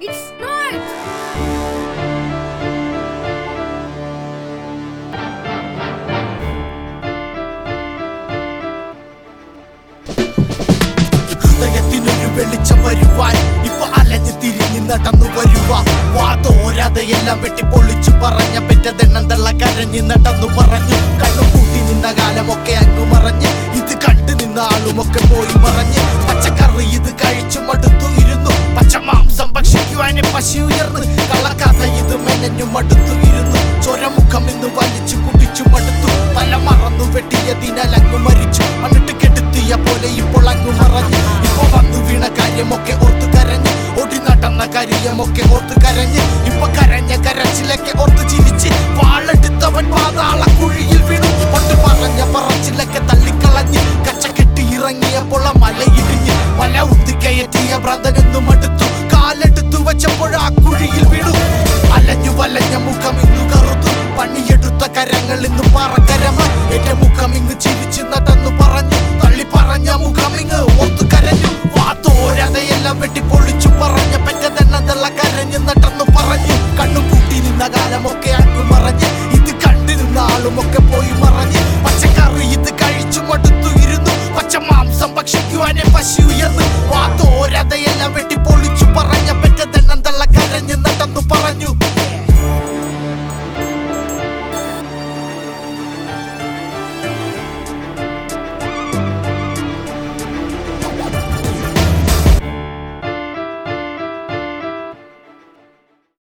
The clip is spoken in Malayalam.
It's not. ഹൃദയത്തിനൊരു വെളിച്ചം വരുവാൻ ഇപ്പൊ അലഞ്ഞു തിരിഞ്ഞു നടന്നു വരുവാ വാതോരാതെ എല്ലാം വെട്ടി പൊളിച്ചു പറഞ്ഞ പെറ്റതെണ്ണം തള്ള കരഞ്ഞു നടന്നു പറഞ്ഞു കണ്ണു കൂട്ടി നിന്ന കാലമൊക്കെ അങ്ങു മറഞ്ഞ് ഇത് കണ്ടു നിന്ന ആളുമൊക്കെ പോയി മറഞ്ഞ് പച്ചക്കറി ഇത് കഴിച്ചു മടുത്തു ഇരുന്നു പച്ചമാംസം ഭക്ഷിക്കുവാന് പശു ഉയർന്ന് കള്ളക്കഥ ഇത് മെനഞ്ഞു മടുത്തു ഇരുന്നു ചൊരമുഖം ഇന്ന് വലിച്ചു കുടിച്ചു മടുത്തു തല മറന്നു വെട്ടിയതിനാൽ അങ്ങു മരിച്ചു എന്നിട്ട് കെടുത്തിയ പോലെ ഇപ്പോൾ അങ്ങു മറഞ്ഞു ഇപ്പൊ വന്നു വീണ കാര്യമൊക്കെ ഓർത്തു കരഞ്ഞ് ഓടി നടന്ന കാര്യമൊക്കെ ഓർത്തു കരഞ്ഞ് ഇപ്പൊ കരഞ്ഞ കരച്ചിലൊക്കെ ഓർത്തു ചിരിച്ച് വാളെടുത്തവൻ പാതാള കുഴിയിൽ വീണു കൊണ്ട് പറഞ്ഞ പറച്ചിലൊക്കെ തള്ളിക്കളഞ്ഞ് കച്ച കെട്ടി ഇറങ്ങിയപ്പോൾ ആ മലയിടിഞ്ഞ് മല ഉത്തിക്കയറ്റിയ ഭ്രതനെന്നും അടുത്തു കാലെടുത്തു വെച്ചപ്പോൾ ആ കുഴിയിൽ വീണു അലഞ്ഞു വലഞ്ഞ മുഖം ഇന്നു കറുത്തു പണിയെടുത്ത കരങ്ങൾ ഇന്ന് പാറക്കരമ എന്റെ മുഖം ഇങ്ങ് ചിരിച്ചു നടന്നു പറഞ്ഞു തള്ളി പറഞ്ഞ മുഖം ഇങ്ങ് ഓർത്തു കരഞ്ഞു വാത്തോരതയെല്ലാം വെട്ടി പൊളിച്ചു പറഞ്ഞ പെറ്റതെണ്ണ തള്ള കരഞ്ഞു നട